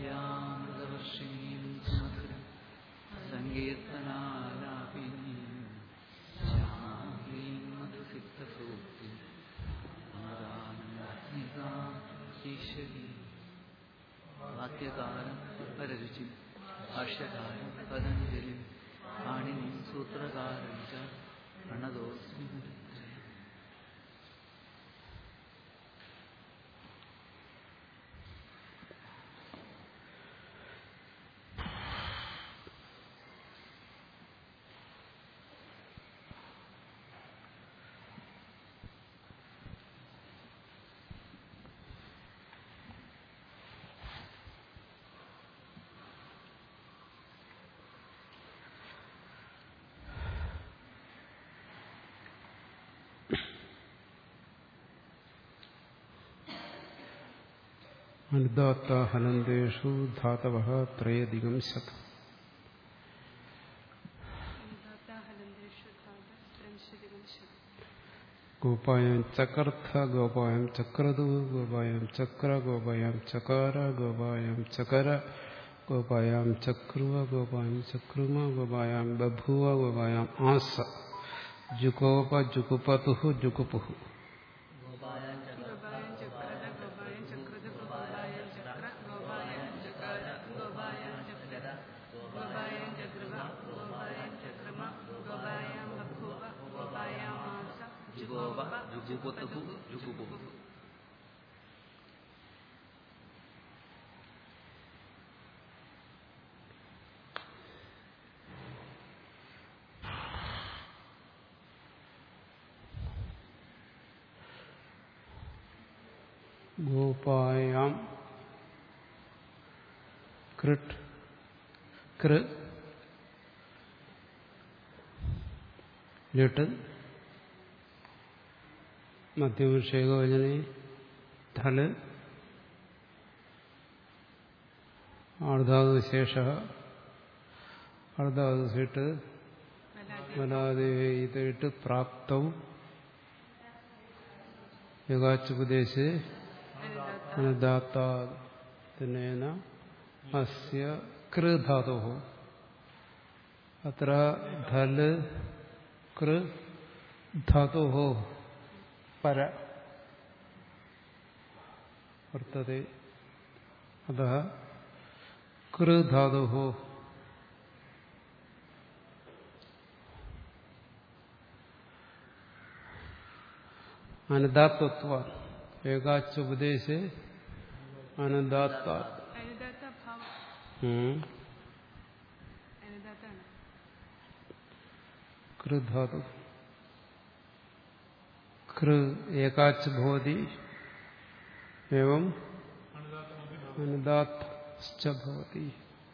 സൗന്ദര്യാമൃതവർഷിണീം സുമധുരം സങ്കീർത്തനാലാപിനീം ശ്യാമീം മധുസിക്തസൂക്തി ഈശ്വരീ വാക്യകാരം പരരുചി ഭാഷ്യകാരം പതഞ്ജലി പാണിനി സൂത്രകാരം ച പ്രണതോസ്മി മുനിത്രയം. അനുദാത്ത ഹനന്തേഷു ധാതവ ത്രയധികം ശതം ഗോപായം ചകർത്ഥ ഗോപായം ചക്രതു ഗോപായം ചക്ര ഗോപായം ചകാര ഗോപായം ചകര ഗോപായം ചക്രുവ ഗോപായം ചക്രുമ ഗോപായം ബഭുവ ഗോപായം ആസ ജുഗോപ ജുഗുപതു ജുഗുപുഹു ഗോപായം ചക്രത ഗോപായം ചക്രത ഗോപായം ചക്ര ഗോപായം ചകാര ഗോപായം ചക്ര ഗോപായം ചക്രവ ഗോപായം ചക്രമ ഗോപായം ബഭൂവ ഗോപായം ആസ ജുഗോപ ജുഗുപതുഹു ജുഗുപുഹു ഗോപായാം കൃട്ട് കൃ ലിട്ട് മധ്യവിഷേകവചനെ ധല് ആർധാതു വിശേഷ ആർധാതു സീട്ട് വലാതെ ഇതിട്ട് പ്രാപ്തവും യകാച്ചുപദേശേ അനുദാത്തേന അസ്യ കൃധാതു അത്ര ധല് കൃ ധാതു പര വർത്തത്തെ അത കൃധാതു അനുദാത്വത്വ ഏകാച്ചുപദേശേ അനുദാത്ത അനുദാത്ത ഭാവം ഉം. അനുദാത്താണ് കൃധാതു കൃ ഏകാച്ച് ഭവതി എവം അനുദാത്ത് ഭവതി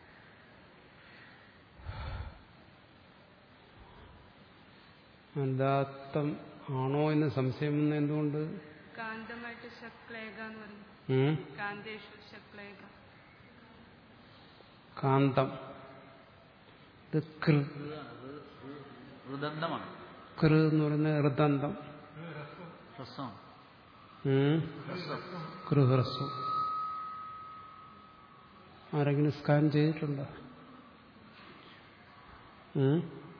അനുദാത്തം ആണോ എന്ന് സംശയം വന്ന എന്തുകൊണ്ട് കാന്തമായിട്ട് ശക്ലേക എന്ന് പറയും ഉം? കാന്തേഷു ശക്ലേക കാന്തം ഇത് കൃ ഹൃദന്തമാണ് കൃ എന്ന് പറയുന്ന ഹൃദന്തം ഹ്രസ്വമാണ് ഉം? ഹ്രസ്വം ഗൃഹ്രസ്വം ആരെങ്കിലും സ്കാൻ ചെയ്തിട്ടുണ്ടോ ഉം?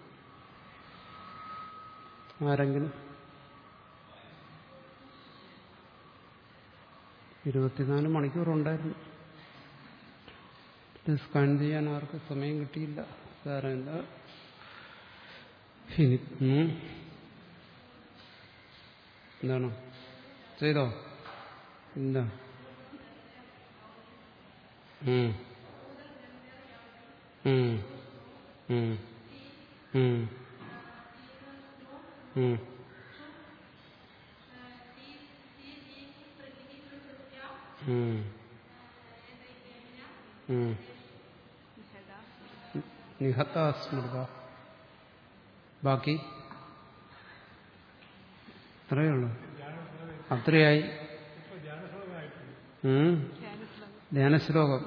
ആരെങ്കിലും ഇരുപത്തിനാല് മണിക്കൂറുണ്ടായിരുന്നു ഇത് സ്കാൻ ചെയ്യാൻ ആർക്കും സമയം കിട്ടിയില്ല സാരമില്ല ഇനി ഉം. എന്താണ് ചെയ്തോ ഇല്ല ഉം. ഉം. ഉം. ഉം. ഉം. ഉം. ഉം. നിഷേധ നിഹത സ്മൃത ബാക്കി അത്രയേ ഉള്ളൂ അത്രയായി ഉം. ധ്യാനശ്ലോകം ധ്യാനശ്ലോകം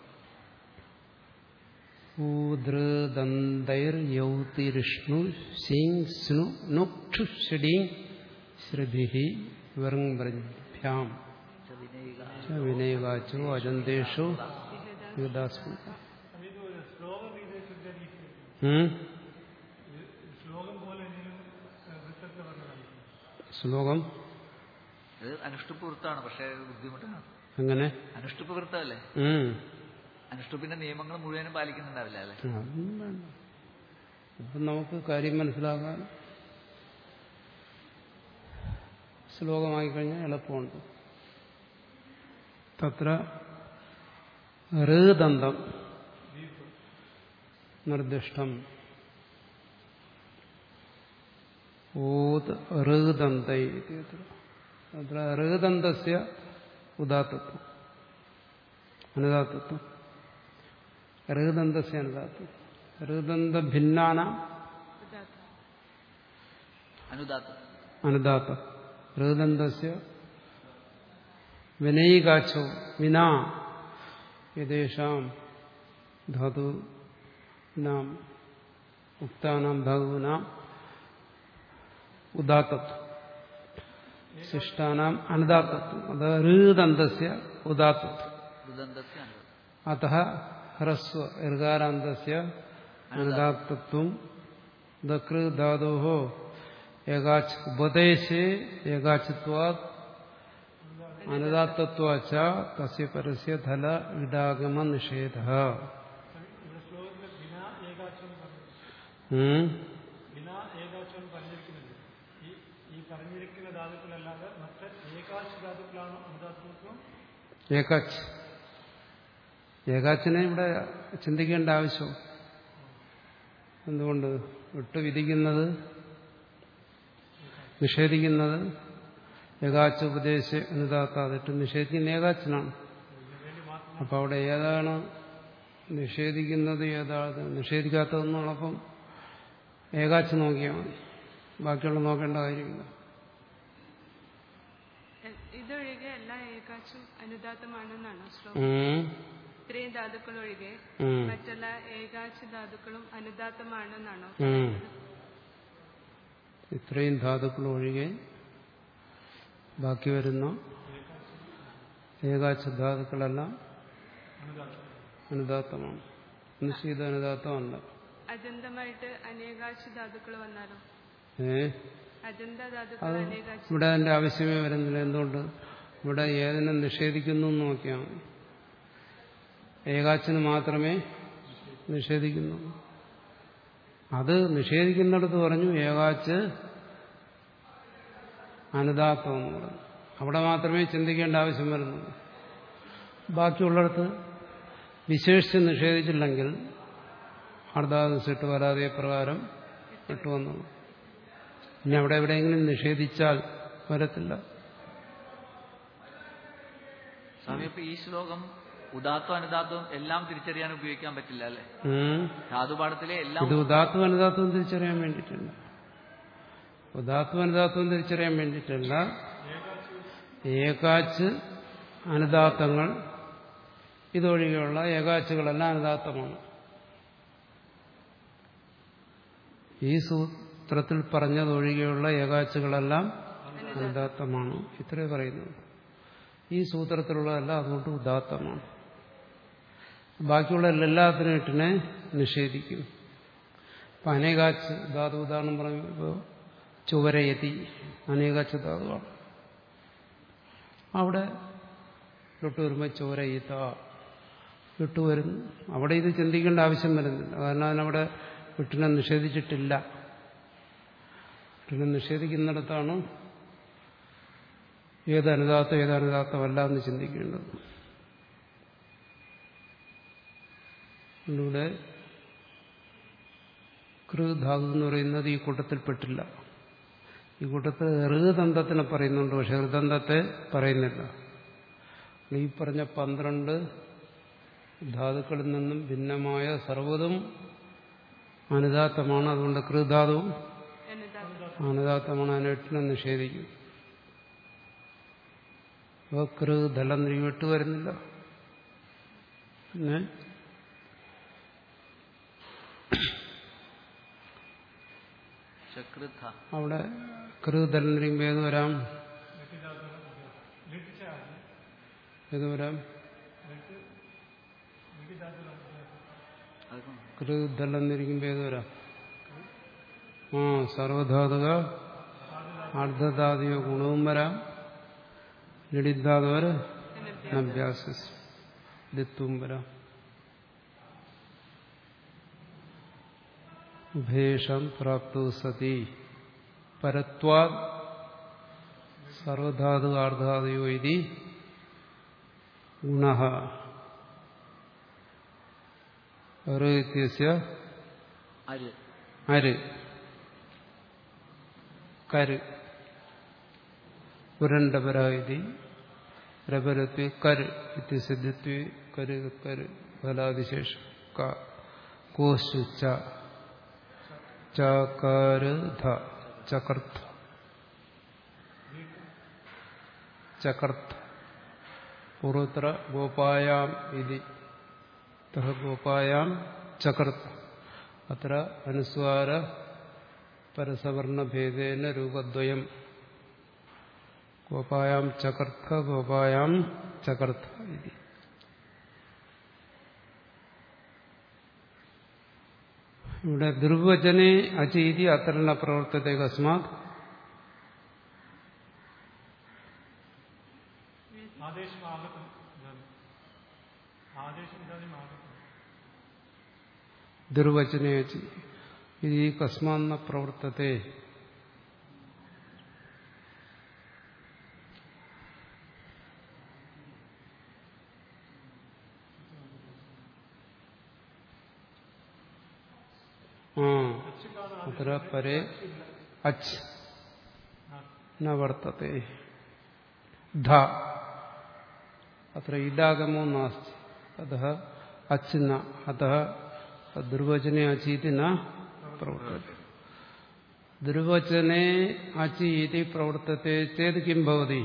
ഊദൃദന്തൈർയൗതിരിഷ്ണു സിംഗ് സ്നു നുക്ഷു ഷഡീം ശ്രുഭി വർഭ്യാം ച വിനയിക വിനയകാച്ചു അജന്തേഷു വിഹത യുഗദാസ്മൃത ശ്ലോകം ചെയ്തിട്ട് ഉം? ശ്ലോകം പോലെ എന്തെങ്കിലും വൃത്തത്തെ പറഞ്ഞതാണ് ശ്ലോകം ഇത് അനുഷ്ടുപ്പ് വൃത്താണ് പക്ഷേ ബുദ്ധിമുട്ടാണ് എങ്ങനെ അനുഷ്ടുപ്പ് വൃത്തമല്ലേ ഉം. അനുഷ്ടുപ്പിന്റെ നിയമങ്ങൾ മുഴുവനും പാലിക്കുന്നുണ്ടാവില്ല അല്ലേ അതൊന്നും വേണ്ട ഇപ്പം നമുക്ക് കാര്യം മനസ്സിലാക്കാൻ ശ്ലോകമായി കഴിഞ്ഞാൽ എളുപ്പമുണ്ട് തത്ര ഋദന്തം നിർദ്ദിഷ്ടം ഊത് ഋദന്തൈ ഇത്യത്ര. തത്ര ഋദന്തസ്യ ഉദാത്തത്വം അനുദാത്തത്വം ഋദന്തസ്യ അനുദാത്തം ഋദന്ത ഭിന്നാനാം ഉദാത്ത അനുദാത്തം അനുദാത്ത ഋദന്തസ്യ വിനയികാച്ചോ വിനാ യഥേഷാം ധാതു നാം ഉക്താനാം ധാതുനാം ഉദാത്തത്വം ശിഷ്ടാനാം അനുദാത്തത്വം അത് ഋദന്തസ്യ ഉദാത്തത്വം ഋദന്തസ്യ അനുദാത്തം അത ഹ്രസ്വ ഋകാരാന്തസ്യ അനുദാത്തത്വം ദകൃധാതോ ഏകാച്ച് ഉപദേശേ ഏകാച്ചിത്വാത് അനുദാത്തത്വാച്ച തസ്യ പരസ്യ ധല ഇടാഗമ നിഷേധ ശ്ലോകത്തിൽ ബിനാ ഏകാക്ഷം പറഞ്ഞു ഉം. ബിനാ ഏകാക്ഷം പറഞ്ഞിരിക്കുന്നുണ്ട് ഈ ഈ പറഞ്ഞിരിക്കുന്ന ധാതുക്കളല്ലാതെ മറ്റ് ഏകാശ ധാതുക്കളാണ് അനുദാത്മത്വം ഏകാച്ച് ഏകാച്ചിനെ ഇവിടെ ചിന്തിക്കേണ്ട ആവശ്യം എന്തുകൊണ്ട് വിട്ടു വിധിക്കുന്നത് നിഷേധിക്കുന്നത് ഏകാച്ച ഉപദേശ അനുദാത്താതിട്ട് നിഷേധിക്കുന്ന ഏകാച്ചനാണ് അപ്പൊ അവിടെ ഏതാണ് നിഷേധിക്കുന്നത് ഏതാണ് നിഷേധിക്കാത്തതെന്നുള്ളപ്പം ഏകാച്ച് നോക്കിയാൽ മതി ബാക്കിയുള്ള നോക്കേണ്ട കാര്യമില്ല എ- ഇതൊഴികെ എല്ലാ ഏകാച്ചും അനുദാത്തമാണെന്നാണോ ശ്ലോകം ഉം. ഇത്രയും ധാതുക്കൾ ഒഴികെ ഉം. മറ്റെല്ലാ ഏകാച്ച് ധാതുക്കളും അനുദാത്തമാണെന്നാണോ ഉം. ഇത്രയും ധാതുക്കൾ ഒഴികെ ബാക്കി വരുന്ന ഏകാച്ച ധാതുക്കളെല്ലാം അനുദാത്തമാണ് നിശ്ചിത അനുദാത്തമല്ല അജന്തമായിട്ട് അനേകാച്ച് ധാതുക്കൾ വന്നാലോ ഏ അജന്ത ധാതുക്കൾ അത് അനേകാച്ച് ഇവിടെ അതിന്റെ ആവശ്യമേ വരുന്നില്ല എന്തുകൊണ്ട് ഇവിടെ ഏതിനെ നിഷേധിക്കുന്നു എന്ന് നോക്കിയാൽ മതി ഏകാച്ചിന് മാത്രമേ നിഷേധിക്കുന്നു അത് നിഷേധിക്കുന്നിടത്ത് പറഞ്ഞു ഏകാച്ച് അനുദാത്തം എന്ന് പറഞ്ഞു അവിടെ മാത്രമേ ചിന്തിക്കേണ്ട ആവശ്യം വരുന്നുള്ളൂ ബാക്കിയുള്ളിടത്ത് വിശേഷിച്ച് നിഷേധിച്ചില്ലെങ്കിൽ അർദ്ധാദിട്ട് വരാതെ പ്രകാരം ഇട്ടുവന്നു ഇനി അവിടെ എവിടെയെങ്കിലും നിഷേധിച്ചാൽ വരത്തില്ല സ്വാമി അപ്പൊ ഈ ശ്ലോകം ഉദാത്തം അനുദാത്തവും എല്ലാം തിരിച്ചറിയാൻ ഉപയോഗിക്കാൻ പറ്റില്ല അല്ലെ ഉം. ധാതുപാഠത്തിലെ എല്ലാം ഇത് ഉദാത്വം അനുദാത്വം തിരിച്ചറിയാൻ വേണ്ടിയിട്ടല്ല ഉദാത്വം അനുദാത്വം തിരിച്ചറിയാൻ വേണ്ടിയിട്ടല്ല ഏകാച്ച് അനുദാത്തങ്ങൾ ഇതൊഴികെയുള്ള ഏകാച്ചുകളെല്ലാം അനുദാത്തമാണ് ഈ സൂത്രത്തിൽ പറഞ്ഞതൊഴികെയുള്ള ഏകാച്ചുകളെല്ലാം അനുദാത്തമാണ് ഇത്രേ പറയുന്നത് ഈ സൂത്രത്തിലുള്ളതെല്ലാം അതുകൊണ്ട് ഉദാത്തമാണ് ബാക്കിയുള്ള എല്ലാത്തിനും ഇട്ടിനെ നിഷേധിക്കും ഇപ്പം അനേകാച്ച് ധാതു ഉദാഹരണം പറയുമ്പോൾ ചുവരയതി അനേകാച്ച് ധാതുവാണ് അവിടെ ഇട്ട് വരുമ്പോൾ ചോരയിത്ത ഇട്ട് വരുന്നു അവിടെ ഇത് ചിന്തിക്കേണ്ട ആവശ്യം വരുന്നില്ല കാരണം അതിനവിടെ വിട്ടിനെ നിഷേധിച്ചിട്ടില്ല വിട്ടിനെ നിഷേധിക്കുന്നിടത്താണ് ഏത് അനുദാത്തം ഏത് അനുദാത്തമല്ല എന്ന് ചിന്തിക്കേണ്ടത് ഇവിടെ കൃധാതു എന്ന് പറയുന്നത് ഈ കൂട്ടത്തിൽപ്പെട്ടില്ല ഈ കൂട്ടത്തിൽ ഋതന്തത്തിനെ പറയുന്നുണ്ട് പക്ഷെ ഋതന്തത്തെ പറയുന്നില്ല ഈ പറഞ്ഞ പന്ത്രണ്ട് ധാതുക്കളിൽ നിന്നും ഭിന്നമായ സർവ്വതും അനുദാത്തമാണ് അതുകൊണ്ട് കൃധാതുവും അനുദാത്തം അനുദാത്തമാണ് അതിനെട്ടിനെ നിഷേധിക്കും അപ്പോൾ കൃതലം വിട്ടു വരുന്നില്ല പിന്നെ ചക്രുധ അവിടെ കൃതലം പറയുമ്പോൾ ഏത് വരാം ഏത് വരാം അതൊക്കെ കൃതല്ലെന്നിരിക്കുമ്പോ ഏത് വരാം ആ സർവധാതുക അർദ്ധധാതുക ഗുണവും വരാം ലളിതാതവർ അഭ്യാസ ദിത്വം വരാം ഉഭയേഷം പ്രാപ്തു സതി പരത്വാ സർവധാതു ആർദ്ധാതുയോ ഇതി ഗുണ ഇത്യസ്യ അര് അര് കര് പുരണ്ടപരാതി രപരത്വ കര് ഇത്യസിദ്ധിത്വ കര് കര് ഫലാതിശേഷം കോശു ചാര് ധ ചകർത്ത ചകർത്ത പൂർവത്ര ഗോപായാം ഇതി തഹ ഗോപായാം ചകർത്ത അത്ര അനുസ്വാര പരസവർണഭേദേന രൂപദ്വയം ഗോപായാം ചകർത്ത ഗോപായാം ചകർത്ത ഇതി ഇവിടെ ദുർവചനെ അചീതി അത്ര ന പ്രവർത്തത്തെ കസ്മാത് आदेशम् आगतम् इदानीम् आदेशम् इदानीम् आगतम् ദുർവചനെ അചി ഇത് കസ്മാന്ന പ്രവർത്തത്തെ ആ അത്ര പരേ അച്ച് ന വർത്തത്തെ ധ അത്ര ഇതാഗമോ നാസ്തി അത അച്ച് ന അത ദുർവചനെ അചീതി ന പ്രവർത്തത്തെ ദുർവചനെ അചീതി പ്രവർത്തത്തെ ചേത് കിം ഭവതി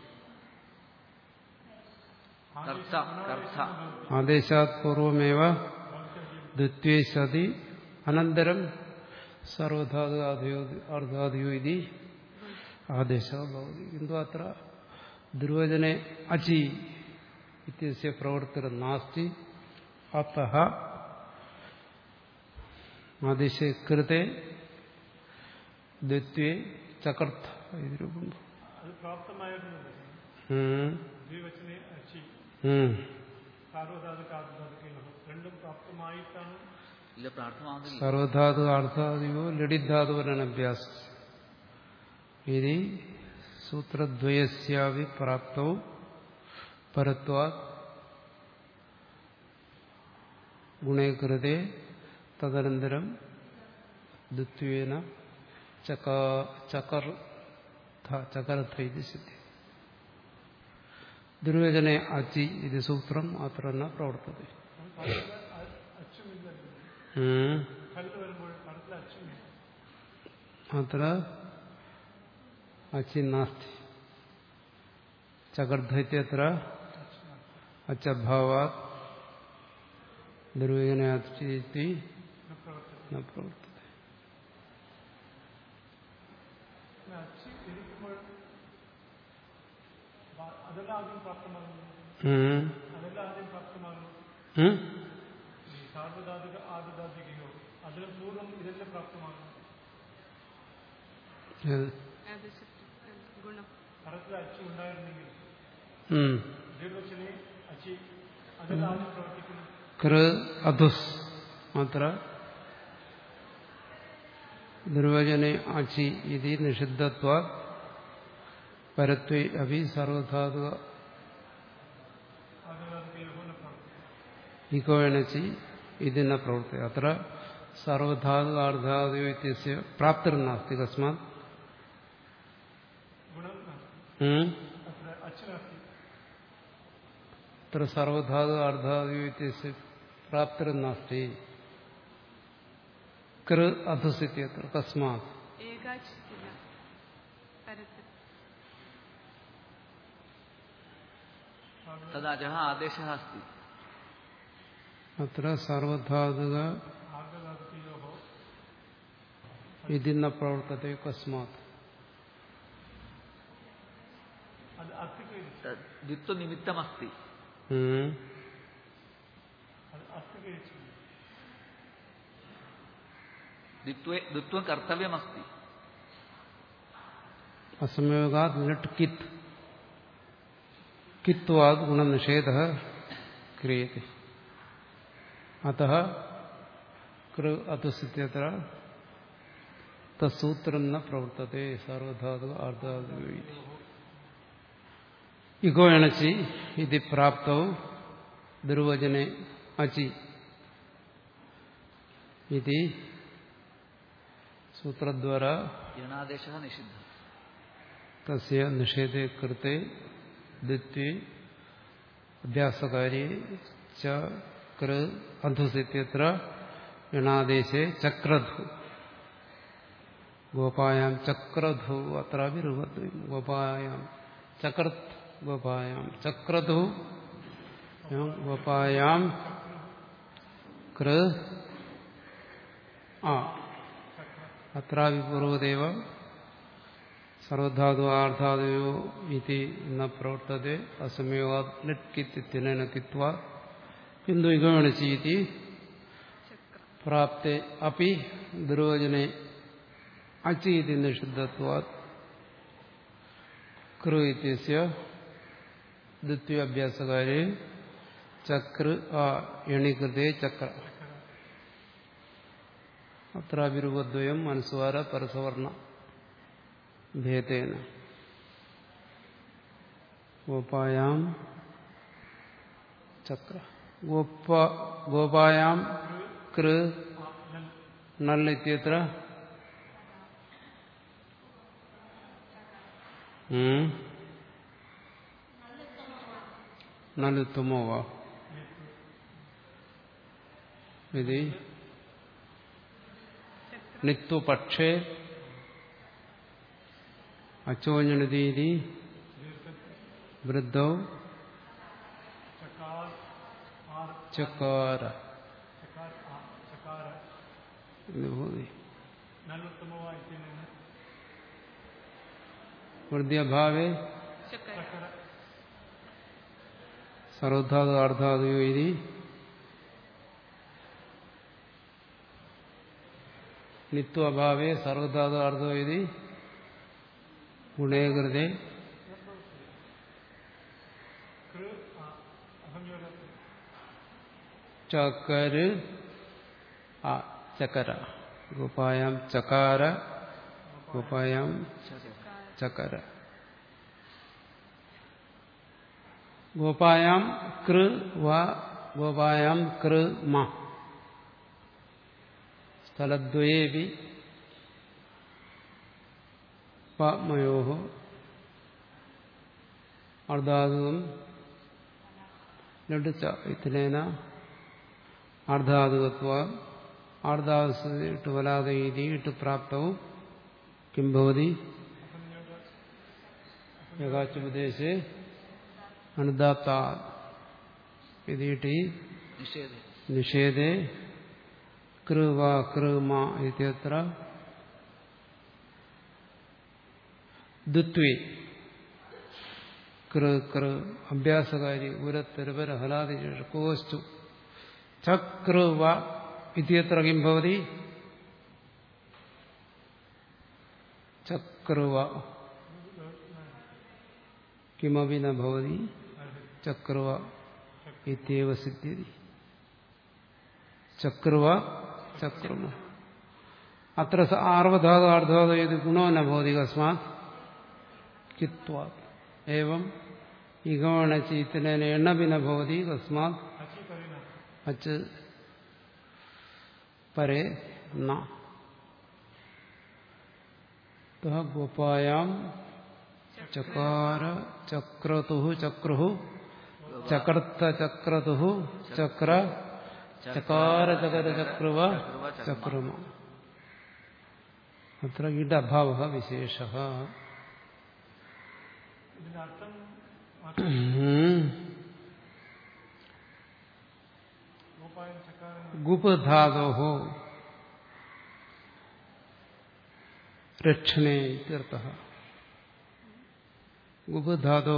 കർത്ത കർത്ത ആദേശാത് പൂർവമേവ ദ്വിത്വേ സതി അനന്തരം സർവധാതു അർദ്ധാദിയോ ഇതി ആദേശ ഭവതി കിന്തു അത്ര ദുർവചനെ അചി ഇത്യസ്യ പ്രവർത്തന നാസ്തി അത്തഃ ആദേശ കൃത്തെ ദ്വിത്വേ ചകർത്ത ഇത് രൂപം അത് പ്രാപ്തമായിരുന്നു ഉം. ദ്വിവചനെ അച്ചി ഉം. സാർവധാതുക ആർദ്ധാതുകയോ രണ്ടും പ്രാപ്തമായിട്ടാണ് ഇല്ല പ്രാർത്ഥന സർവധാതു അർത്ഥാദിയോ ലളിധാതുവരനഭ്യാസ ഇനി സൂത്രദ്വയസ്യാവി പ്രാപ്തവും പരത്വാ ഗുണേ കൃതേ തദനന്തരം ദ്വിത്വേന ചകർ ചകർഥ ഇത് സിദ്ധി ദുർവചനെ അച്ചി ഇത് സൂത്രം അത്ര ന പ്രവർത്തത അച്ചുമില്ല ഉം. കല്ല് വരുമ്പോൾ പടത്തിൽ അച്ചുമില്ല അത്ര അച്ചി നാസ്തി ചകർദ്ധത്യത്ര അച്ചഭാവാത് ദുർവേദന അച്ചി ന പ്രവർത്തത അച്ചി ഇരിക്കുമ്പോൾ ബ- അതെല്ലാം ആദ്യം പ്രാപ്തമാകുന്നു ഉം. അതെല്ലാം ആദ്യം പ്രാപ്തമാകുന്നു ഉം? ഈ സാർവധാതുക ആർദ്ധാതുകയോ അതിൽ പൂർണ്ണം ഇതെല്ലാം പ്രാപ്തമാകുന്നു ഏത്? ഗുണം പടത്തിൽ അച്ചു ഉണ്ടായിരുന്നെങ്കിൽ ഉം. ദീർഘച്ചനെ അച്ചി അതെല്ലാം ആദ്യം പ്രവർത്തിക്കുന്നു കൃ അധുസ് മാത്ര നിർവചനെ അച്ചി ഇത് നിഷിദ്ധത്വാ പരത്വേ അഭി സർവധാതു ആർദ്ധാതുകയോ ന പ്രവർത്തിക്കുന്നു ഇക്കോണച്ചി ഇതിന പ്രവൃത്തി അത്ര സർവധാതു ആർദ്ധാതു ഇത്യസ്യ പ്രാപ്തിർനാസ്തി കസ്മാത് ഗുണം നാസ്തി ഉം? അത്ര അച്ചുനാസ്തി അത്ര സർവധാതു ആർദ്ധാതു ഇത്യസ്യ പ്രാപ്തിർനാസ്തി കൃ അധുസിത്യത്ര കസ്മാത് ഏകാച്ച് ഇല്ല പരത്ത് തദജः ആദേശः अस्ति അത്ര സർവധാതുക ആർദ്ധാതുകയോ ഇതിന്ന പ്രവർത്തത്തെ കസ്മാത് അത് അസ്ഥിക്ക് तद् द्वित्वनिमित्तमस्ति ഉം. അത് അസ്ഥിക്ക് द्वित्वे द्वित्वं कर्तव्यमस्ति അസംയോഗാത് ലിട്ട് കിത്ത് കിത്വാത് ഗുണനിഷേധ ക്രിയത്തെ അത കൃ അതുസിത്യത്ര തസൂത്രം ന പ്രവർത്തത്തെ സർവധാതു ആർദ്ധാതു ഇഗോ എണച്ചി ഇത് പ്രാപ്തവും ദുർവചനെ അചി ഇത് സൂത്രദ്വാര यणादेशः निषिद्धः തസ്യ നിഷേധേ കൃത്തെ ദ്വിത്വേ അഭ്യാസകാരി ച കൃ അധുസിത്യത്ര യണാദേശേ ചക്രധു ഗോപായാം ചക്രധു അത്രാപി രൂപദ്വയം ഗോപായാം ചക്രത് ഗോപായാം ചക്രധു ഗോപായാം കൃ ആ അത്രാപി പൂർവദേവ സർവധാതു ആർധാതുയോ ഇതി ന പ്രവർത്തത്തെ അസമയോവാത് ലട്കിത്തിനേന കിത്വാ കിന്തു ഇഗമണിച്ചി ഇതി പ്രാപ്തെ അപ്പി ദുർവചനെ അച്ചി ഇതി നിഷിദ്ധത്വാത് കൃ ഇത്യസ്യ ദ്വിത്വഭ്യാസകാരെ ചക്ര ആ എണികൃതേ ചക്ര അത്രാഭിരൂപദ്വയം അനുസ്വാര പരസവർണ ഭേദേന ഗോപായാം ചക്ര ഗോപ ഗോപായാം കൃ നൽ ഇത്യത്ര നലുത്തമോ വാ ഇത് നിത്വപക്ഷേ അച്ചോഞ്ഞണതീതി വൃദ്ധൗ चकार आर ചക്കാര चकार आ चकार ഇത് ഭൂതി नलोत्तमवा इत्यनेन വൃദ്ധ്യഭാവേ ചക്കര चकर സർവധാതു അർദ്ധാതുയോ ഇതി നിത്വഭാവേ സർവധാതു അർദ്ധോ ഇതി ഗുണേകൃതേ कृ आ अहंयोग ചക്കര് ആ ചക്കര ഗോപായാം ചകാര ഗോപായാം ചക്കര ഗോപായാം കൃ വ ഗോപായാം കൃ മ സ്ഥലദ്വയേപി പാമയോ അർദ്ധാതുവും ലഡുച്ച ഇത്തിനേന അർദ്ധാതുകത്വ ആർദ്ധാതുട്ട് വലാതെ ഇതി ഇട്ട് പ്രാപ്തവും കിം ഭവതി യഥാച്ചുപദേശേ അനുദാത്ത ഇതി निषेधे നിഷേധേ കൃ വ കൃ മ ഇത്യത്ര ദ്വിത്വേ കൃ കൃ അഭ്യാസകാരി ഉരത്തരുപര ഹലാദി കോസ്റ്റു ചക്ര വ ഇത്യത്ര കിം ഭവതി ചക്രവ കിമപി ന ഭവതി ചക്രവ ഇത്യവ സിദ്ധ്യതി ചക്രവ ചക്രമ അത്ര സ ആർവധാതു അർദ്ധാതു ഇത് ഗുണോ ന ഭവതി കസ്മാത് കിത്വാ ഏവം ഇഗമണച്ചി ഇത്തനേന എണ്ണപി ന ഭവതി കസ്മാത് अचि परिणाम അച്ച് പരേ ന തഃ ഗോപായാം ചകാര ചക്രതു ചക്രു ചകർത്ത ചക്രതു ചക്ര ചകാര ചകര ചക്രവ ചക്രമ അത്ര ഇടഭാവ വിശേഷ ഇതിന്റെ അർത്ഥം ഗോപായൻ ചക്കാരൻ ഗുപധാതോ രക്ഷണേ ഇത്യർത്ഥ ഗുപധാതോ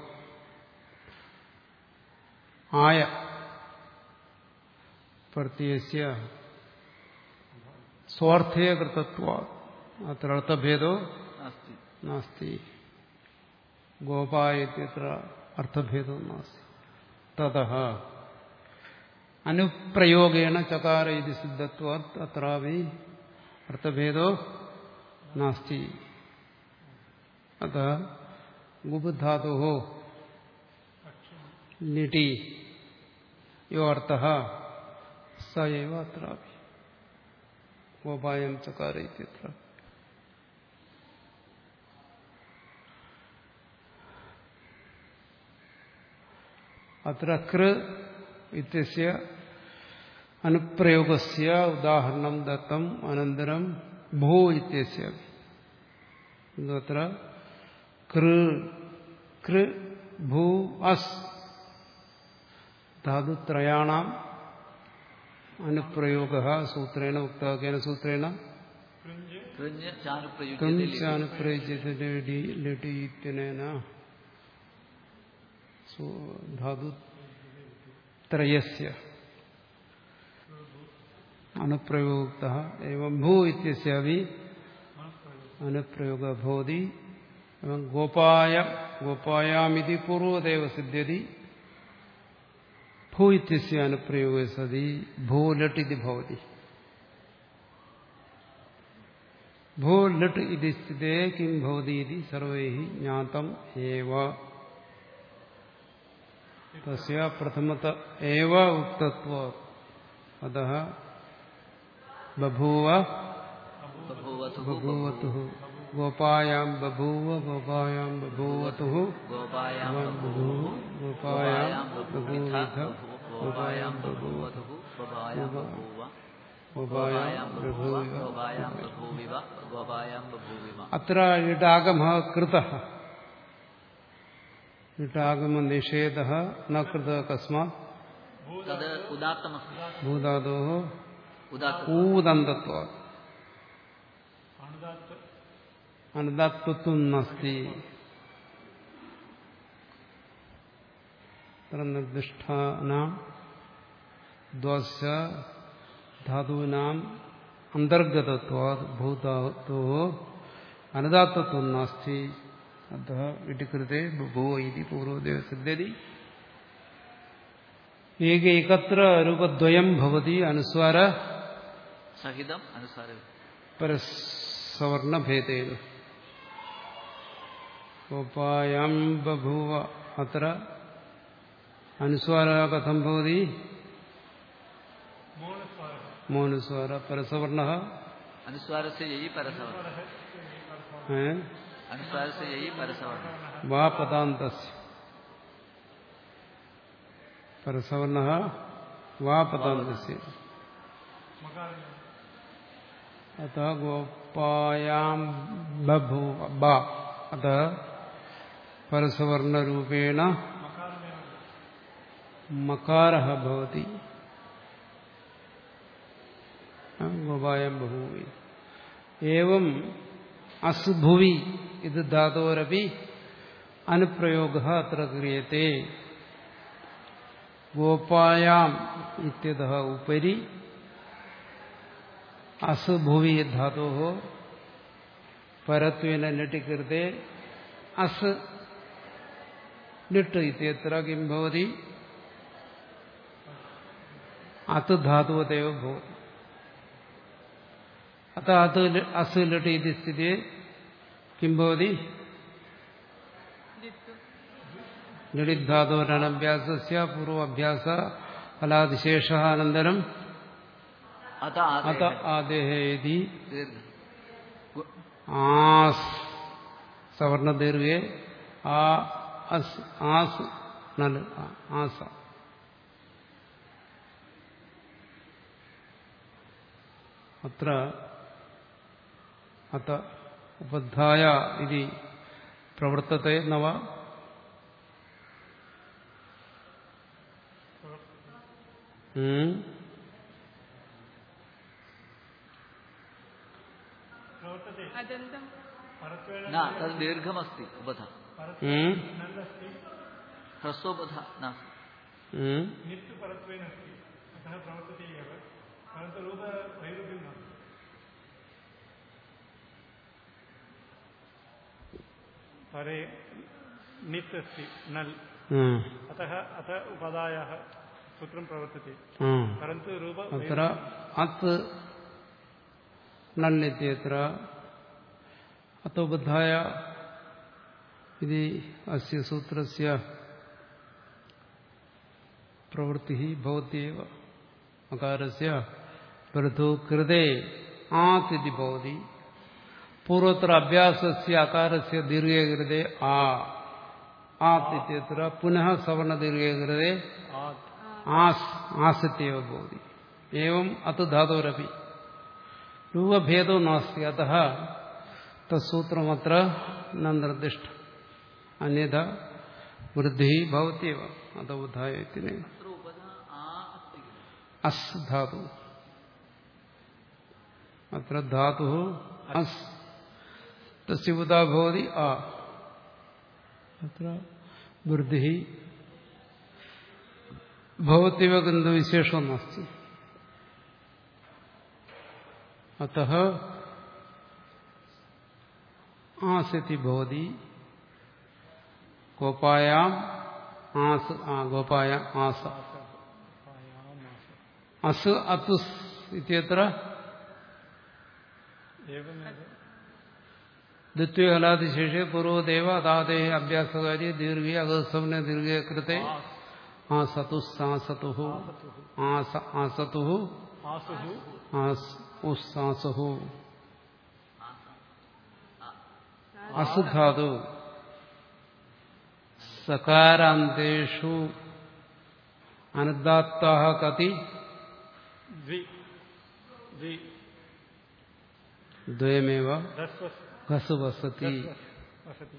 ആയ പ്രത്യയസ്യ സ്വാർത്ഥേ കൃതത്വ അത്ര അർത്ഥഭേദോ नास्ति നാസ്തി ഗോപായ ഇത്യത്ര അർത്ഥഭേദോ നാസ്തി തത അനുപ്രയോഗേണ ചകാര ഇത് സിദ്ധത്വാത് അത്രാവി അർത്ഥഭേദോ നാസ്തി അത ഗുബുധാതു നിടി യോ അർത്ഥ സ എവ അത്രാവി ഗോപായം ചകാര ഇത്യത്ര അത്ര കൃ ഇത്യസ്യ അനുപ്രയോഗസ്യ ഉദാഹരണം ദത്തം അനന്തരം ഭൂ ഇത്യസ്യ അത്ര കൃ കൃ ഭൂ അസ് ധാതുത്രയാണാം അനുപ്രയോഗ സൂത്രേണ ഉക്തേന സൂത്രേണ कृञ् चानुप्रयुज्यते लिटि। കിഞ്ചാനുപ്രയുജ്യത്തെ ലട്ടി ഇത്യനേന ധാതുത്രയസ്യ അനുപ്രയുക്ത एवं ഭൂ ഇത്യസ്യാപി അനുപ്രയോഗ ഭവതി एवं ഗോപായ ഗോപായാമിതി പൂർവദേവ സിദ്ധ്യതി ഭൂ ഇത്യസ്യ അനുപ്രയോഗ സതി ഭൂ ലട്ട് ഇതി ഭവതി ഭൂ ലട്ട് ഇതി സ്ഥിതേ കിം ഭവതി ഇതി സർവൈः ജ്ഞാതം ഏവ തസ്യ പ്രഥമത ഏവ ഉക്തത്വ അതः ബഭൂവ बभूवतुः ബഭൂവതുः ഗോപായാം ബഭൂവ ഗോപായാം ബഭൂവതുः गोपायां ബഭൂവ गोपायां ഗോപായാം बभूविथ ബഭൂവിധ गोपायां बभूवतुः गोपायां बभूव ഗോപായാം गोपायां बभूव ബഭൂവ गोपायां बभूविव गोपायां बभूविम അത്ര ഇടാഗമ കൃത ഇടാഗമ നിഷേധ ന കൃത കസ്മാത് तद् उदात्तमस्ति ഭൂതാദോ उदात्त ഊദന്തത്വ അണുദാത്ത അനുദാത്വത്വം നസ്തി അത്ര നിർദ്ദിഷ്ടാനാം ദ്വാസ ധാതൂനാം അന്തർഗതത്വാത് ഭൂതാത്തോ അനുദാത്തത്വം നാസ്തി അത ഇടികൃതേ ബഭൂവ ഇതി പൂർവദേവ സിദ്ധ്യതി ഏകൈകത്ര രൂപദ്വയം ഭവതി അനുസ്വാര सहितम् अनुसारे പരസവർണഭേദേന ഗോപായാം ബഭൂവ അത്ര അനുസ്വാര കഥം ഭവതി മൗനസ്വാര മൗനുസ്വാര പരസവർണ अनुस्वारस्य ययि परसवर्णः अनुस्वारस्य ययि परसवर्णः വാ പദാന്തസ്യ പരസവർണ വാ പദാന്തസ്യ മകാരം അത ഗോപായാം ബഭൂവ ബ അത പരസവർണരൂപേണ മകാരമേവ മകാര ഭവതി ഗോപായം ബഹൂവി ഏവം അസുഭുവി ഇത് ധാതോരപി അനുപ്രയോഗ അത്ര ക്രിയത്തെ ഗോപായാം ഇത്യത ഉപരി അസുഭുവി ധാതോ പരത്വേന ലട്ടികൃത്തെ അസ് ലിട്ട് ഇത്യത്ര കിം ഭവതി അത് ധാതുവതയോ ഭവതി അത അത് അസ് ലട്ട് ഇതി സ്ഥിതി കിം ഭവതി ദിത്തു ലളിധാതോരണഭ്യാസസ്യ പൂർവാഭ്യാസ ഫലാതിശേഷ അനന്തരം अत അത आदेः ആദേഹേതി दीर्घ गु- ആസ് സവർണദീർഘേ ആ അസ് ആസ് നല് ആ, ആസ അത്ര അത ഉപധായ ഇതി പ്രവർത്തത്തെ നവ ഉം. प्रवर्तते അദന്തം परत्वेन न तद् दीर्घमस्ति उबध ഉം. नन्दस्ति ह्रस्वोबध नास्ति ഉം. नित्तु परत्वेन अस्ति अतः प्रवर्तते एव परन्तु रूपवैरुद्ध्यं नास्ति परे नित् अस्ति नल् ആ, अतः अथ उपादायाः सूत्रं प्रवर्तते ആ. परन्तु रूप അത്ര അത് നല്ലിത്യത്ര അത്തോബദ്ധായ ഇത് അസ്യ സൂത്രസ്യ പ്രവൃത്തി ഭവത്യവ അകാരസ്യ പരത്തു കൃതേ ആതിഥി ഭവതി പൂർവത്ര അഭ്യാസസ്യ അകാരസ്യ ദീർഘേ കൃതേ ആ ആതിഥ്യത്ര പുനഃ സവർണ ദീർഘേ കൃതേ आत् ആസ് ആസത്യവ ഭവതി ഏവം അത് ധാതോരപി രൂപഭേദോ നാസ്തി അത തൂത്രമത്ര ന നിർദ്ദിഷ്ട അന്യഥ വൃദ്ധി ഭവത്യവ അത ഉദ്ധായത്തിന് अत्र उपधा आ अस्ति किल? അസ് ധാതു അത്ര ധാതു അസ് തസ്യ ഉദാ ഭവതി ആ അത്ര വൃദ്ധി ഭവത്യവ കിന്തു വിശേഷം നാസ്തി അത ആസതി ഭവതി ഗോപായാം ആസ് ആ ഗോപായ ആസ അസ് അതുസ് ഇത്യത്ര एवमेव ദ്വിത്വ ഹലാതിശേഷേ പൂർവദേവ അതാദേ അഭ്യാസകാരി ദീർഘ അഗസവന ദീർഘ കൃത്തെ ആ സതുസ് ആ സതുഹു ആസ ആസതുഹു आसुः ആസ് ഉസ് ആസഹു അസുധാതു സകാരാന്തേഷു അനുദാത്ത കതി द्वि द्वि ദ്വയമേവ दस्वस् ഘസു വസതി वसति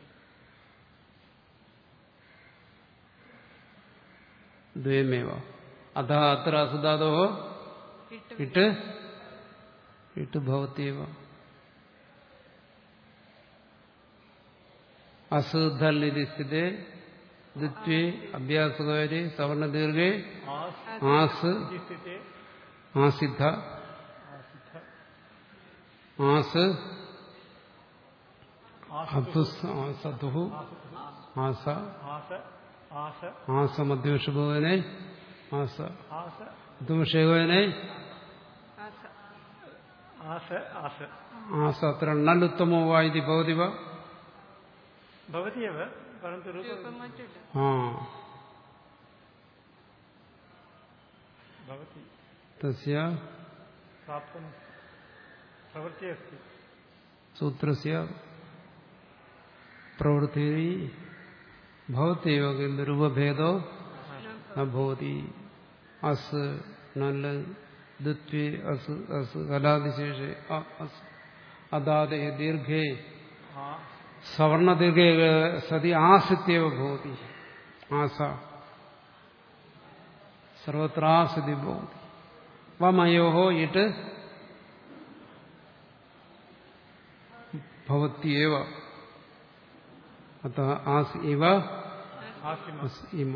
ദ്വയമേവ അത അത്ര അസുധാതോ ഇട്ട് ഇട്ട് ഇട്ട് ഭവത്യവ അസുധൽ ഇത് സ്ഥിതേ ദ്വിത്വേ അഭ്യാസകാരി സവർണദീർഘേ आस् ആസ് इति स्थिते ആസിദ്ധ आसिद्ध ആസ് आसुः അധുസ് ആസധു ആസ आस आस ആസ മധ്യവിഷഭവനെ ആസ आस മധ്യവിഷേകവനെ ആസ आस आस ആസ അത്ര നല്ലുത്തമോ വായിതി ഭവതി വ भवति एव परन्तु रूप രൂപം മറ്റില്ല ആ भवति തസ്യ प्राप्तं प्रवृत्ति अस्ति സൂത്രസ്യ പ്രവൃത്തി ഭവത്യവ കിന്തു രൂപഭേദോ ന ഭവതി അസ് നല്ല ദ്വിത്വേ അസ് അസ് കലാതിശേഷേ അ അസ് അദാദേ ദീർഘേ आ സവർണദീർഘേ സതി ആസിത്യവ ഭവതി ആസ സർവത്രാസിതി ഭവതി വമയോ ഇട്ട് ഭവത്യവ അത ആസ് ഇവ आसिम അസ് ഇമ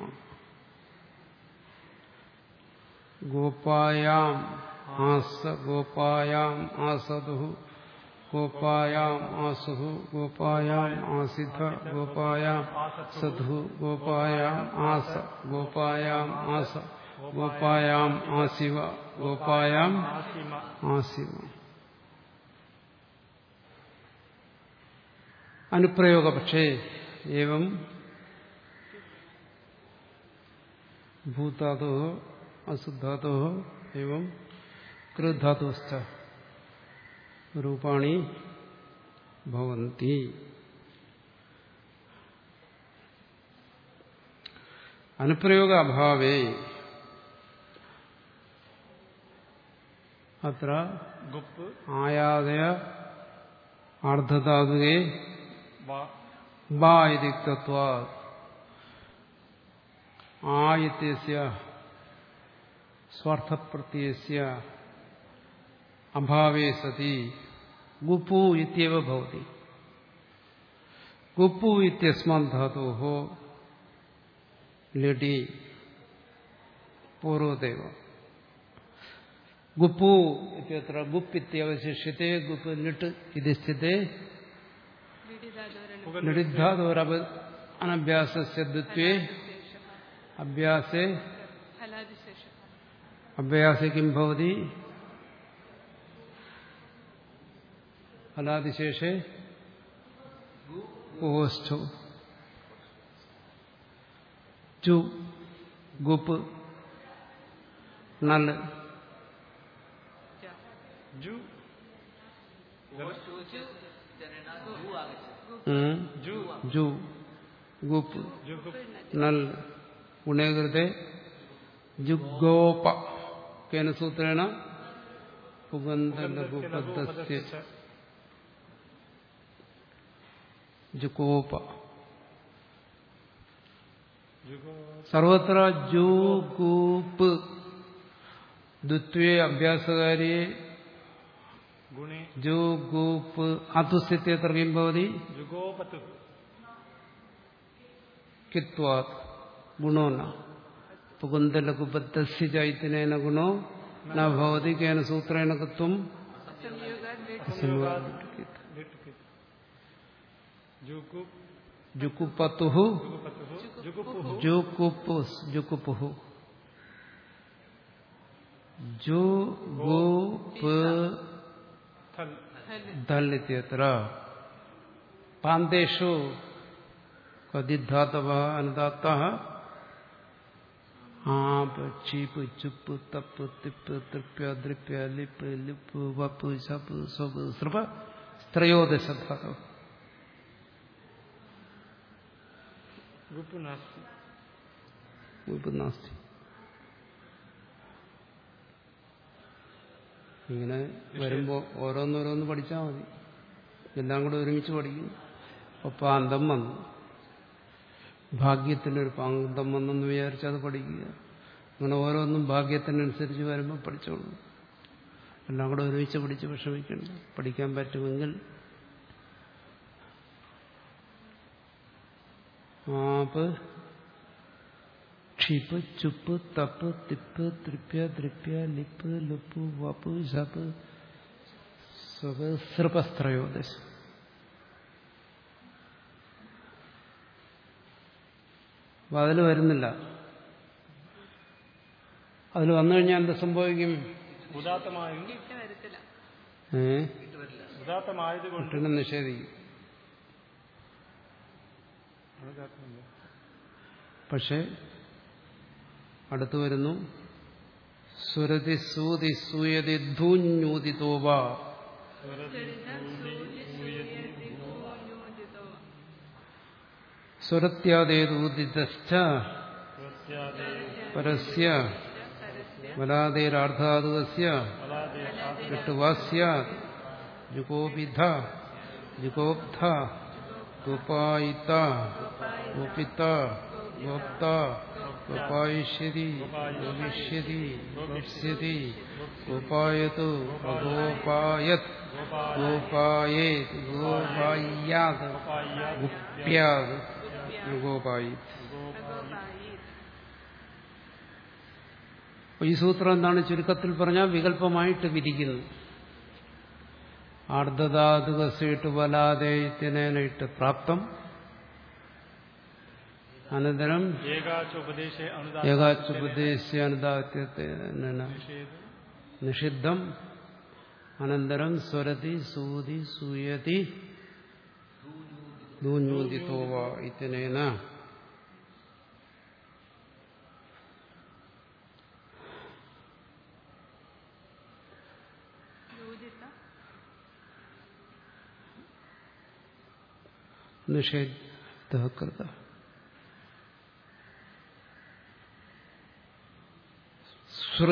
ഗോപായാം ആസ ഗോപായാം ആസതു ഗോപായാം ആസുഹു ഗോപായാം ആസിദ്ധ ഗോപായാം സധു ഗോപായാം ആസ ഗോപായാം ആസ ഗോപായാം ആസിവ ഗോപായാം आसिम ആസിവ അനുപ്രയോഗ പക്ഷേ ഏവം ഭൂതാതോ അസുധാതോ എവം കൃധാതുശ്ച രൂപാണി ഭവന്തി അനുപ്രയോഗ അഭാവേ അത്ര गुप् ആയാതയ ആർദ്ധധാതുകെ वा ബാ ഇതിക്തത്വാ ആ ഇത്യസ്യ സ്വാർത്ഥപ്രത്യയസ്യ അഭാവേ സതി ഗുപ്പു ഇത്യവ ഭവതി ഗുപ്പു ഇത്യസ്മാൻ ധാതോः ലിടി പൂർവദേവ ഗുപ്പു ഇത്യത്ര ഗുപ്പ് ഇത്യവശിഷ്യത്തെ ഗുപ്പ് ലിട്ട് ഇത് സ്ഥിതേ ലിഡിതാദോരണം നിരുദ്ധാതോരപ അനഭ്യാസസ്യ ദ്വിത്വേ അഭ്യാസേ ഫലാദിശേഷം അഭ്യാസേ കിം ഭവതി ഫലാതിശേഷേ ഓസ്ഥു ചു ഗുപ്പ് നല് ജു ഉം. ജു ജു ഗുപ്പ് ജു ഗുപ് നൽ ഗുണേകൃത്തെ ജുഗോപ കേന സൂത്രേണ പുഗന്ധലഘുപദസ്യ ജുഗോപ ജുഗോ സർവത്ര ജൂഗൂപ്പ് ദ്വിത്വേ അഭ്യാസകാരിയെ ഗുണേ ജൂഗൂപ്പ് അതുസ്ഥിത്യത്ര കിം ഭവതി ജുഗോപത്ത് കിത്വാത് ഗുണോ ന പുകുന്ദലഘുബദ്ധസ്യ ചൈതന്യേന ഗുണോ ന ഭവതി കേന സൂത്രേണ കത്വം സംയോഗ ജുഗുപ് ജുക്കുപത്തുഹു ജുഗുപത്തുഹു ജുഗുപ്പുഹു ജുക്കുപ്പുസ് ജുക്കുപ്പുഹു ജുഗുപ് थल ധൽ ഇത്യത്ര പാന്തേഷു കതിധാതവ അനുദാത്ത ആപ് ചീപ്പ് ചുപ്പ് തപ്പ് തിപ്പ് തൃപ്യ ദ്രിപ്യ ലിപ്പ് ലിപ്പ് വപ്പ് ശപ്പ് സ്വപ് സൃപ ത്രയോദശധാതവ गुप् नास्ति ഇപ്പം നാസ്തി ഇങ്ങനെ വരുമ്പോ ഓരോന്നോരോന്ന് പഠിച്ചാൽ മതി എല്ലാം കൂടെ ഒരുമിച്ച് പഠിക്കും അപ്പൊ പാന്തം വന്നു ഭാഗ്യത്തിനൊരു പാന്തം വന്നെന്ന് വിചാരിച്ച് അത് പഠിക്കുക അങ്ങനെ ഓരോന്നും ഭാഗ്യത്തിനനുസരിച്ച് വരുമ്പോൾ പഠിച്ചോളൂ എല്ലാം കൂടെ ഒരുമിച്ച് പഠിച്ച് വിഷമിക്കണം പഠിക്കാൻ പറ്റുമെങ്കിൽ ആപ്പ് ക്ഷിപ്പ് ചുപ്പ് തപ്പ് തിപ്പ് തൃപ്യ ദ്രിപ്യ ലിപ്പ് ലുപ്പ് വപ്പ് ശപ്പ് സ്വപ് സൃപസ്ത്രയോദശം അപ്പൊ അതിൽ വരുന്നില്ല അതിൽ വന്നു കഴിഞ്ഞാൽ എന്ത് സംഭവിക്കും ഉദാത്തമായും ഇട്ട് വരത്തില്ല ഏ ഉദാത്തമായതുകൊണ്ട് കുട്ടനെ നിഷേധിക്കും ഉദാത്തമല്ല. പക്ഷെ അടുത്തു വരുന്നു സുരതി സൂതി സൂയതി ധൂഞ്ഞൂതിതോവ സ്വരത്യാദേതൂതിതശ്ച പരസ്യ വലാദേരാർദ്ധാതുകസ്യ ഋട്ടുവാസ്യാത് ജുഗോപിധ ജുഗോബ്ധ ഗോപായിത ഗോപിത ഗോപ്ത ഗോപായിഷ്യതി ഗോപിഷ്യതി ഗോപ്സ്യതി ഗോപായതു അഗോപായത് ഗോപായേത് ഗോപായ്യാത് ഗുപ്യാത് ഗോപായത് അപ്പൊ ഈ സൂത്രം എന്താണ് ചുരുക്കത്തിൽ പറഞ്ഞാൽ വികല്പമായിട്ട് വിധിക്കുന്നു ആർദ്ധാതുകസിട്ട് വലാദേയത്തിനേനിട്ട് പ്രാപ്തം അനന്തരം ഏകാചോപദേശേ ഏകാച്ചുപദേശാനുദാത്യത്തെ അനുദാനേഷേത് നിഷിദ്ധം അനന്തരം സ്വരതി സൂതി സൂയതി ദൂഞ്ഞൂതിത്തോവ ഇത്യനേന യോജിത നിഷേധ കൃത സൃ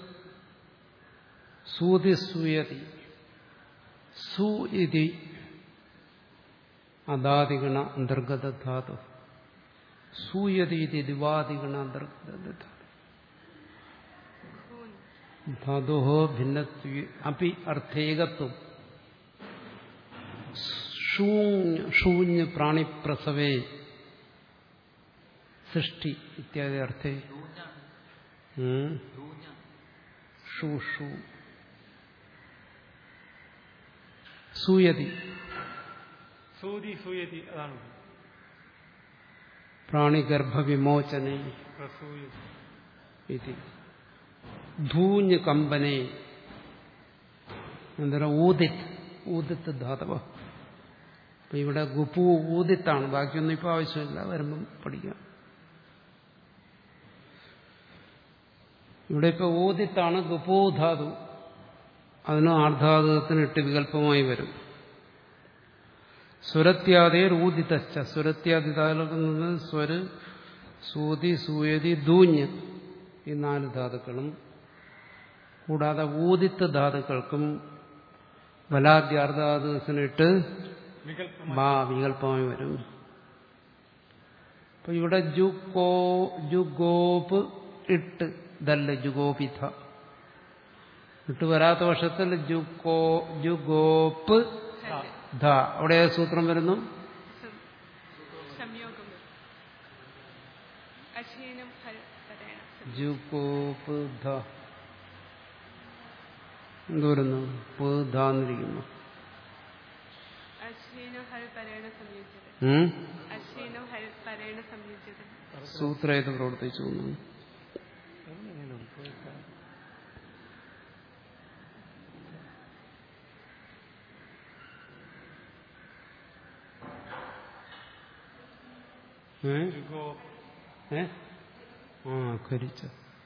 സൂതി സൂയതി സു ഇതി അദാദിഗണ അന്തർഗത ധാതു സൂയതി ഇതി ദിവാദിഗണ അന്തർഗത ധാതു ധാതു ഭിന്നത്വ അപ്പി അർത്ഥേകത്വം ശൂന്യ ശൂന്യ പ്രാണിപ്രസവേ സൃഷ്ടി ഇത്യാദി അർത്ഥേ ഉം. ഷൂ ഷൂ സൂയതി സൂതി സൂയതി അതാണ് പ്രാണിഗർഭവിമോചനെ പ്രസൂയതി ഇതി ധൂഞ്ഞ് കമ്പനെ അനന്തരം ഊതിത്ത് ഊതിത്ത് ധാതവ അപ്പൊ ഇവിടെ ഗുപു ഊതിത്താണ് ബാക്കിയൊന്നും ഇപ്പൊ ആവശ്യമില്ല വരുമ്പം പഠിക്കാം ഇവിടെ ഇപ്പൊ ഊതിത്താണ് ഗുപൂ ധാതു അതിന് ആർദ്ധാതുകത്തിന് ഇട്ട് വികല്പമായി വരും സ്വരത്യാദേർ ഊതിതച്ച സ്വരത്യാദി ധാതുക്കളിൽ നിന്ന് സ്വര് സൂതി സൂയതി ദൂഞ്ഞ് ഈ നാല് ധാതുക്കളും കൂടാതെ ഊതിത്ത ധാതുക്കൾക്കും ബലാദ്യാർദ്ധാതുകത്തിനിട്ട് വികല്പം ബാ വികല്പമായി വരും അപ്പൊ ഇവിടെ ജുഗോ ജുഗോപ്പ് ഇട്ട് ദല്ല ജുഗോപിഥ ഇട്ട് വരാത്ത വർഷത്തിൽ ജുഗോ ജുഗോപ്പ് ധ അവിടെ ഏത് സൂത്രം വരുന്നു സം- സംയോഗം അക്ഷീണം ഹൽ പരേണ ജുഗോപ്പ് ധ എന്തോരുന്നു എന്നിരിക്കുന്നു അക്ഷീണം ഹൽ പരേണ സംയുജ്യത ഉം? അക്ഷീണം ഹൽ പരേണ സംയുജ്യത സൂത്രം ഏത് പ്രവർത്തിച്ചു എന്ന്. ഏ? ജുഗോ ഏ? ആ ഖരിച്ച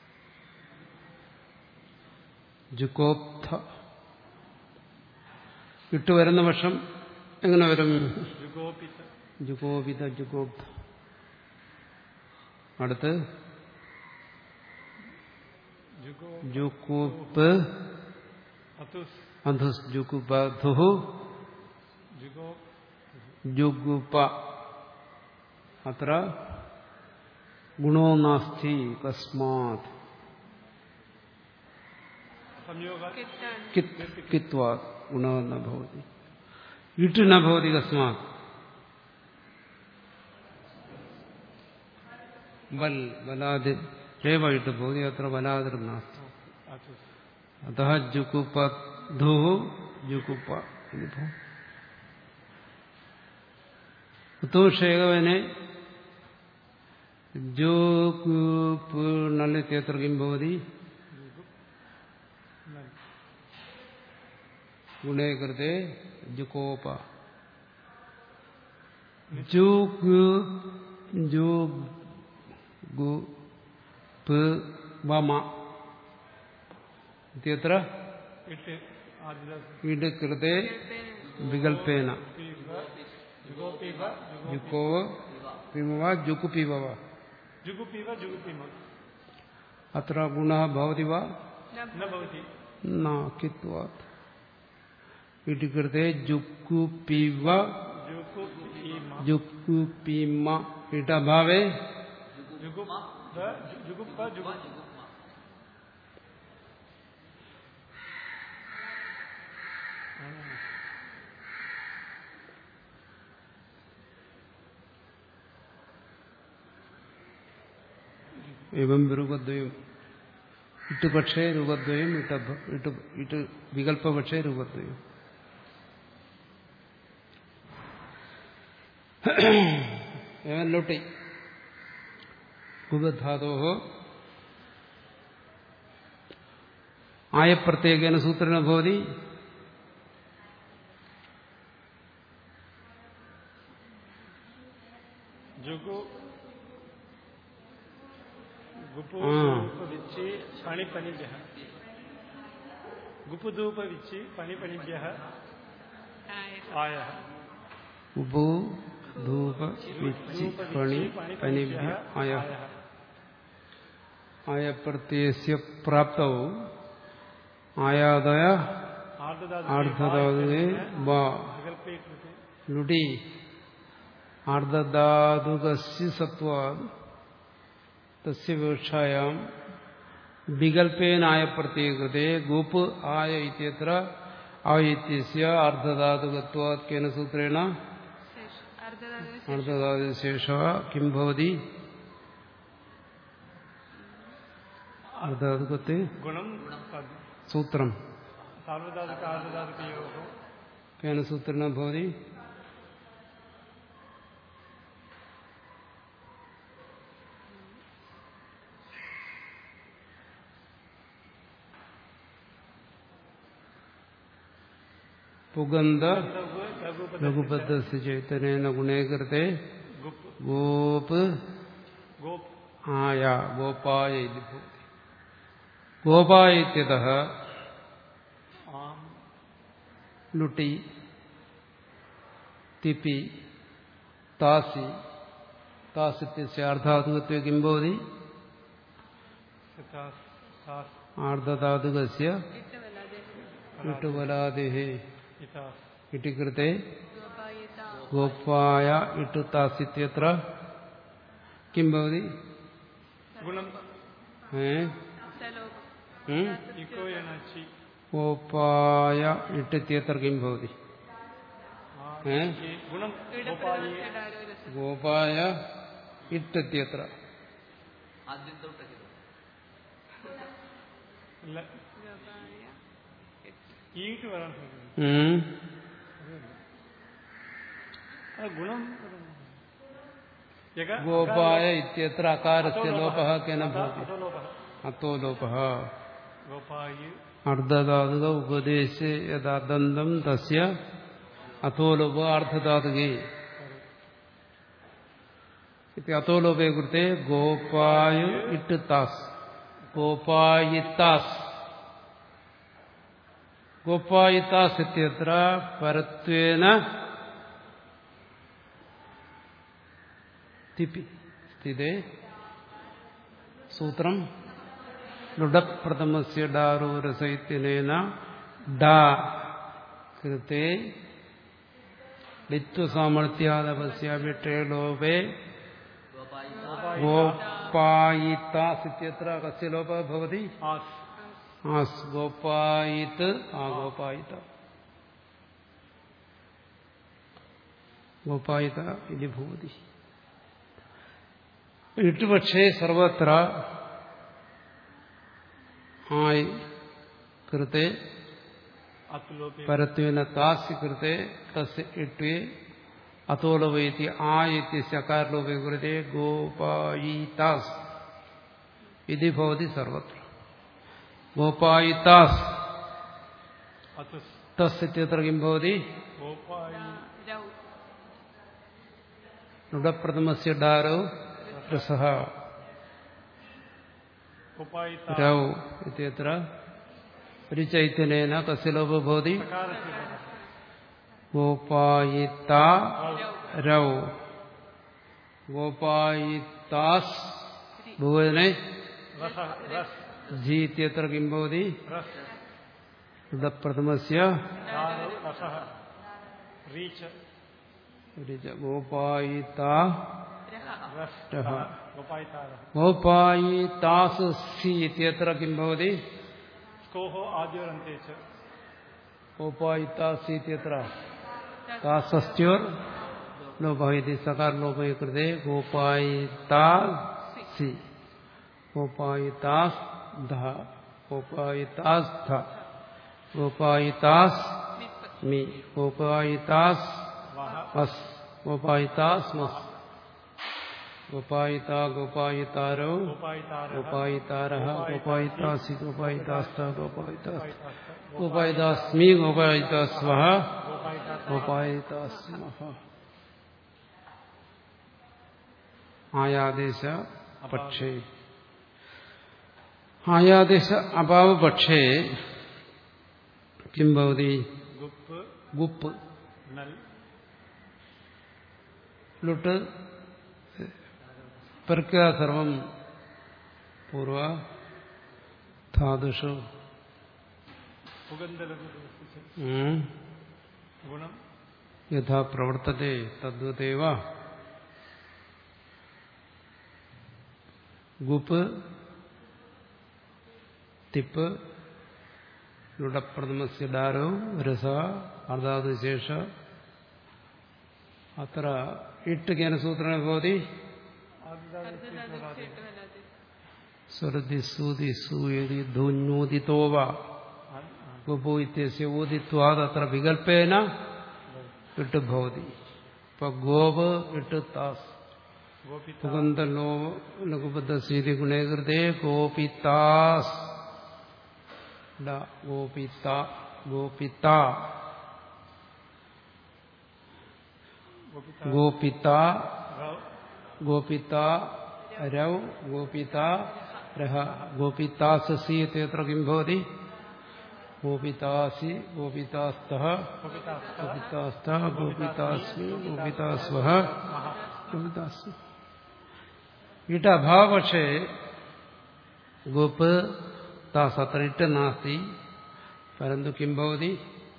ജുഗോപ്ത ഇട്ട് വരുന്ന വർഷം എങ്ങനെ വരും ജുഗോപിത ജുഗോപിത ജുഗോപ്ത അടുത്ത് ജുഗോ ജുക്കൂപ്പ് അതുസ് അധുസ് ജുഗുപധു ജുഗോ ജുഗുപ അത്ര ഗുണോ നാസ്തി തസ്മാത് സംയോഗ കിത്താണ് കിത് കിത്വാത് ഗുണോ ന ഭവതി ഇട്ട് ന ഭവതി തസ്മാത് ബൽ ബലാദി ഏവ ഇട്ട് ഭവതി അത്ര ബലാതിർനാസ്തി അതുസ് അത ജുകുപധു ജുകുപ ഇതി ഭവതി ഉത്തൂഷേകവനെ ജോകുപ്പ് നല്ലിത്യത്ര കിം ഭവതി ഗുണേ കൃത്തെ ജുകോപ ജുഗു ജുഗു പ് വമ ഇത്യത്ര ഇട്ട് ആദിദാസ് ഇട് കൃത്തെ വികൽപ്പേന ജുഗോപിവ ജുക്കോ പിമവ ജുക്കു പിമവ ജുഗുപിവ ജുഗുപിമ അത്ര ഗുണ ഭവതി വ ന ഭവതി ന കിത്വാത് ഇട് കൃത്തെ ജുക്കു പിവ ജുഗുപിമ ജുക്കു പിമ ഇടഭാവേ ജുഗുപ ജുഗുപ്പ ജുഗു एवं रूपद्वयम् ഇട്ട് പക്ഷേ രൂപദ്വയം ഇട്ട് ഭ- ഇട്ട് ഇട്ട് വികല്പപക്ഷേ രൂപദ്വയം एवं लोटि कुबधातोः आयप्रत्येकेन सूत्रेण भवति ജുഗു ഗുപു ആ. വിച്ചി പണിപ്പണിഭ്യ ഗുപുധൂപ വിച്ചി പണിപ്പണിഭ്യ ആയ ഉപോ ധൂപ വിച്ചി പണി പനിഭ്യ ആയ ആയപ്രത്യയസ്യ പ്രാപ്തവും ആയാതയ ആർദ്ധധാതുവേ വാ വികൽപ്പീകൃതി ലുടി ആർദ്ധധാതുകസ്യ സത്വാത് തസ്യ വിവക്ഷായാം വികൽപ്പേനായ പ്രത്യേകതേ ഗുപ്പ് ആയ ഇത്യത്ര ആയിത്യസ്യ അർദ്ധധാതുകത്വാത് കേന സൂത്രേണ അർദ്ധധാതുവിന് അർദ്ധധാതുശേഷ കിം ഭവതി അർദ്ധധാതുകത്തെ ഗുണം സൂത്രം സാർവധാതുക ആർദ്ധധാതുകയോ കേന സൂത്രേണ ഭവതി പുഗന്ധ लघु लघुपद ലഘുബദ്ധസ് ചൈതന്യേന ഗുണേ കൃത്തെ गुप ഗോപ് गोप ആയ ഗോപായ ഇതി ഭവതി ഗോപായ ഇത്യതഃ आम ലുട്ടി തിപ്പി താസി താസിത്യസ്യ അർദ്ധാതുകത്വ കിം ഭവതി सितास सास ആർദ്ധാതുകസ്യ ഇട്ട് വല്ലാതെ ഇട്ടുവലാദേഹ इतास ഇട്ടി കൃത്തെ ഗോപായേത ഗോപായ ഇട്ടു താസിത്യത്ര കിം ഭവതി गुणम ഏ സലോകം ഉം? इको एनर्जी ഗോപായ ഇട്ടിത്യത്ര കിം ഭവതി ഏ गुणम गोपाये ഇടപ്രവൃത്തിയുടെ രസം ഗോപായ ഇട്ടിത്യത്ര ആദ്യം തൊട്ടൊക്കെ ल- ഗോപായ ഈട്ട് വരാൻ സാധ്യത ഉം. അത് ഗുണം യക- ഗോപായ ഇത്യത്ര അകാരസ്യ ലോപഃ കേന ഭവതി അധോലോപः. അത്തോ ലോപഃ ഗോപായി അർദ്ധധാതുക ഉപദേശേ യഥാദന്തം തസ്യ അഥോലോപ അർദ്ധധാതുകേ ഇതി അഥോലോപേ കൃത്തെ ഗോപായ ഇട്ട് താസ് ഗോപായിത്താസ് ഗോപായിത്താസ് ഇത്യത്ര പരത്വേന തിപ്പി സ്ഥിതേ സൂത്രം ലുഡപ്രഥമസ്യ ഡാരൂരസൈത്യനേന ഡാ കൃത്തെ ലിത്വസാമർത്ഥ്യാദപസ്യാഭിട്ടേ ലോപേ ഗോപായിത്താസിത്യത്ര കസ്യ ലോപ ഭവതി ആസ് ആസ് ഗോപായിത്ത് ആ ഗോപായിത്ത ഗോപായിത ഇതി ഭവതി ഇട്ടുപക്ഷേ സർവത്ര ആയി കൃത്തെ അത്ലോപേ പരത്വേന താസ്യ കൃത്തെ തസ്യ ഇട്വേ അത്തോലവൈത്തി ആ ഇത്യസ്യ അകാരലോപേ കൃത്തെ ഗോപായിതാസ് ഇതി ഭവതി സർവത്ര ഗോപായിതാസ് അത്തുസ് തസ് ഇത്യത്ര കിം ഭവതി ഗോപായി രൗ നുഡപ്രഥമസ്യ ഡാരോ രസഃ ഗോപായി രൗ ഇത്യത്ര പരിചൈത്യനേന കസ്യ ലോപോ ഭവതി സകാരസ്യ ഗോപായിത്ത രൗ ഗോപായിത്താസ് ഭുവനെ രസ രസ് ജി ഇത്യത്ര കിം ഭവതി രസ് ഇതപ്രഥമസ്യ ധാതു രസഃ റീച്ച് ഗോപായിത്ത രസ് രഹ. ഗോപായി താര ഗോപായിത്താസ് സി ഇത്യത്ര കിം ഭവതി സ്കോഹോ ആദ്യോരന്തെ ച ഗോപായിത്താസ് ഇത്യത്ര താസസ്ത്യോർ ലോപഹ സകാർ ലോപേ കൃതേ ഗോപായിത്താ സി ഗോപായിത്താസ് ധ ഗോപായിത്താസ് ധ ഗോപായിത്താസ് മി ഗോപായിത്താസ് വഹ അസ് ഗോപായിത്താസ് മസ് ഗോപായിത ഗോപായിതാരോ ഗോപായി താര ഗോപായിതാര ഗോപായിതാസി ഗോപായിതാസ്ത ഗോപായിതാസ് ഗോപായി ഗോപായിതാസ്മി ഗോപായിതാസ്വ ഗോപായി താര ഗോപായിതാസ്മഹ ആയാദേശ പക്ഷേ ആയാദേശ അഭാവപക്ഷേ കിം ഭവതി ഗുപ്പ് ഗുപ്പ് നൽ ലുട്ട് പെർക്കുക സർവം പൂർവ ധാതുഷു സുഗന്ധലഘു ഉം. ഗുണം യഥാ പ്രവർത്തത്തെ തദ്വതേവ ഗുപ്പ് തിപ്പ് ലുടപ്രഥമസ്യ ഡാരോ രസ അർദ്ധാതുശേഷ അത്ര ഇട്ട് കേനസൂത്രനെ ഭവതി അർദ്ധധാതുക്ക് ഇട്ട് വല്ലാതെ സ്വരതി സൂതി സൂയതി ധൂന്യൂദിതോവ ഗുപു ഇത്യസ്യ ഊദിത്വാദ് അത്ര വികൽപ്പേന ഇട്ട് ഭവതി ഇപ്പൊ ഗോപ് ഇട്ട് താസ് ഗോപിത സുഗന്ധലോ ലഘുബദ്ധീതി ഗുണേ കൃതേ ഗോപിതാസ് ഡ ഗോപിത ഗോപിത गोपिता ഗോപിത रव ഗോപിത രൗ ഗോപിത രഹ ഗോപിതാസി ഇത്യത്ര കിം ഭവതി ഗോപിതാസി ഗോപിതാസ്തഃ गोपिता ഗോപിതാസ്ത ഗോപിതാസ്മി ഗോപിതാസ്വഹ ഗോപിതാസ്മി ഇട്ട് അഭാവ പക്ഷേ ഗോപ് താസ് അത്ര ഇട്ട് നാസ്തി പരന്തു കിം ഭവതി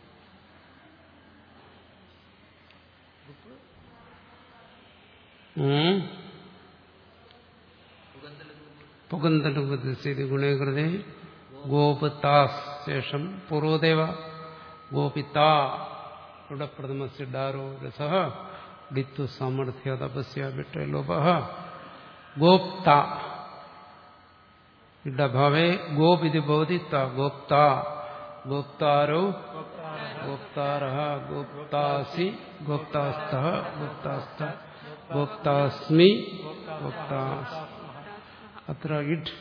ഉം? പുഗന്തലുപസ്ഥിതി ഗുണേ കൃതേ ഗോപിത്താസ് ശേഷം പൂർവദേവ ഗോപിത്ത ഇവിടെ പ്രഥമസിഡാരോ രസ ഡിത്തു സാമർഥ്യ തപസ്യ വിട്ട ലോപ ഗോപ്ത ഇഡഭാവേ ഗോപ് ഇത് ഭവതി ത ഗോപ്ത ഗോപ്താരോ ഗോപ്താര ഗോപ്താസി ഗോപ്താസ്ത ഗോപ്താസ്ത ഗോപ്താസ്മി ഗോപ്താസ് അത്ര ഇഡ്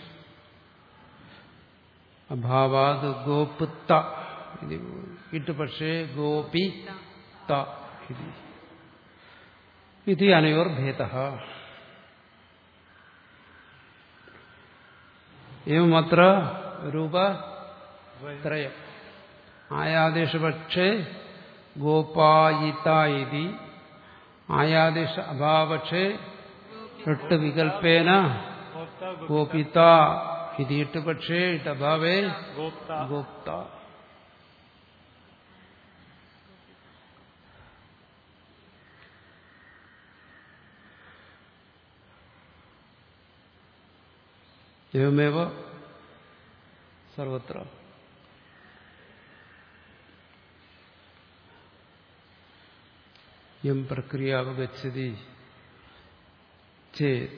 അഭാവാത് ഗോപുത്ത ഇത് ഇട്ട് പക്ഷേ ഗോപി ത ഇത് ഇത് അനയോർഭേദ एवमत्र रूपत्रयम् आयादेशपक्षे गोपायिता इति आयादेश अभावपक्षे षट् विकल्पेन गोप्ता गोपिता इति इट्पक्षे इटभावे गोप्ता गोप्ता एवमेव सर्वत्र यं प्रक्रिया अवगच्छति चेत्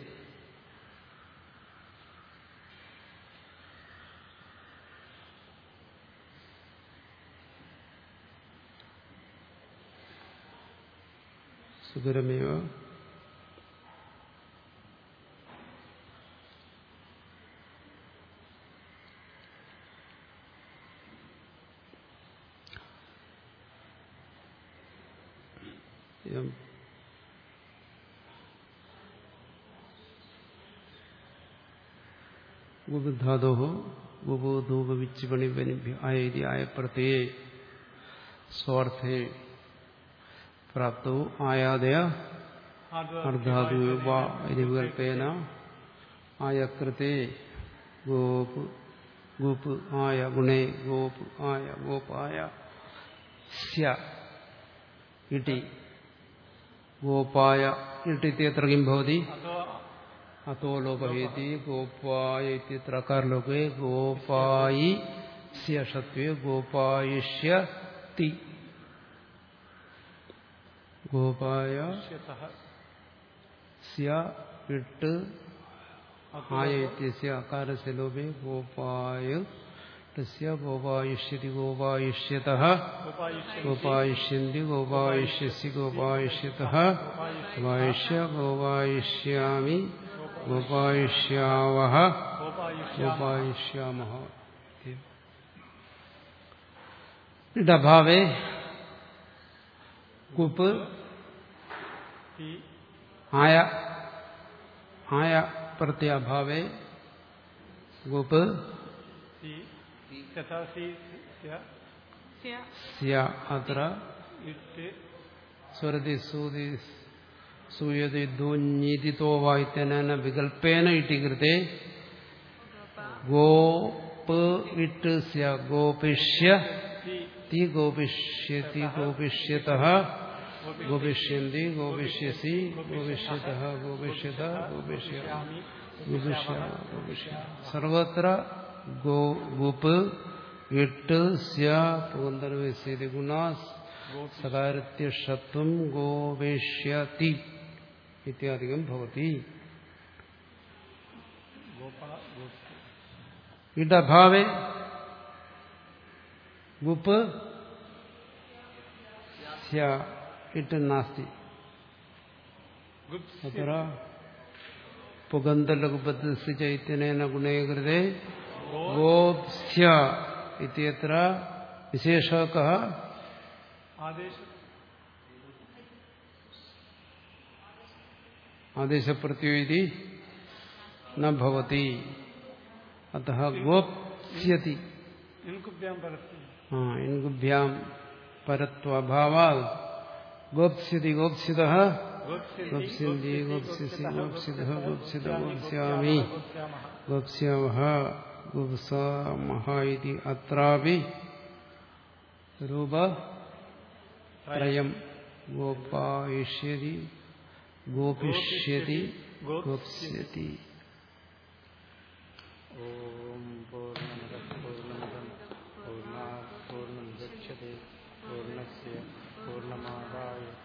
സുഖരമേവ യം ഗുബുധാതോ ഗുബോധൂപവിച്ചുപണിവനിഭ്യ ആയതി ആയപ്രത്യേ സ്വാർത്ഥേ പ്രാപ്തോ ആയാദയ അർദ്ധാതു വികൽപ്പേന ആയകൃത്തെ ഗോപ് ഗോപ് ആയ ഗുണേ ഗോപ് ആയ ഗോപായ സ്യ ഇട്ടി ഗോപായ ഇട്ടിത്യത്ര കിം ഭവതി अथवा അത്തോ ലോപഹേതി ഗോപായ ഇത്യത്ര അകാരലോകേ ഗോപായി സ്യ ഷത്വേ ഗോപായിഷ്യത്തി ഗോപായ इत्यतः സ്യ ഇട്ട് ആയ ഇത്യസ്യ അകാരസ്യ ലോപേ ഗോപായ തസ്യ ഗോപായിഷ്യതി ഗോപായിഷ്യതഃ गोपायुष्य ഗോപായിഷ്യന്തി ഗോപായിഷ്യസി ഗോപായിഷ്യതഃ ഗോപായിഷ്യ ഗോപായിഷ്യാമി ഗോപായിഷ്യാവഹ गोपायुष्य ഗോപായിഷ്യാമഹ ഇടഭാവേ കുപ്പ് ति ആയ ആയ പ്രത്യാഭാവേ ഗുപ്പ് ति तथा सि स्य സ്യ സ്യ അത്ര इट् സ്വരതി സൂതി സൂയതി ധൂഞ്ഞിതിതോ വായിത്തന വികൽപ്പേന ഇട്ടി കൃതേ ഗോപ് ഇട്ട് സ്യ ഗോപിഷ്യ ति തി ഗോപിഷ്യതി ഗോപിഷ്യത ഗോപിഷ്യന്തി ഗോപിഷ്യസി ഗോപിഷ്യത ഗോപിഷ്യത ഗോപിഷ്യ ഗോപിഷ്യ ഗോപിഷ്യ സർവത്ര ഗോ ഗുപ് ഇട്ട് സ്യ പുഗന്ധർവ്യസ്യതി ഗുണാസ് സകാരത്യഷത്വം ഗോവേഷ്യതി ഇത്യാദികം ഭവതി गोपा गोप ഇടഭാവേ ഗുപ്പ് സ്യ ഇട്ട് നാസ്തി गुप्त അത്ര പുഗന്ധലഘുപദസ്യ ചൈത്യനേന ഗുണേ കൃതേ ഗോപ്സ്യ ഇത്യത്ര വിശേഷ കः आदेश ആദേശപ്രത്യേകി നവതി അത ഗോപ്സ്യതി ഇൻകുഭ്യാം പരത്തി ആ ഇൻകുഭ്യാം പരത്വഭാവാ ഗോപ്സ്യതി ഗോപ്സിത ഗോപ്സ്യന്തി ഗോപ്സ്യസി ഗോപ്സിത ഗോപ്സിത ഗോപ്സ്യാമി ഗോപ്സ്യാവഹ ഗോപ്സാമഹ ഇതി അത്രാപി രൂപത്രയം ഗോപായിഷ്യതി ഗോപിഷ്യതി ഗോപ്സ്യതി ഓം പൂർണ്ണമത പൂർണ്ണമതം പൂർണ്ണാ പൂർണ്ണം ദക്ഷത്തെ പൂർണ്ണസ്യ പൂർണ്ണമാദായ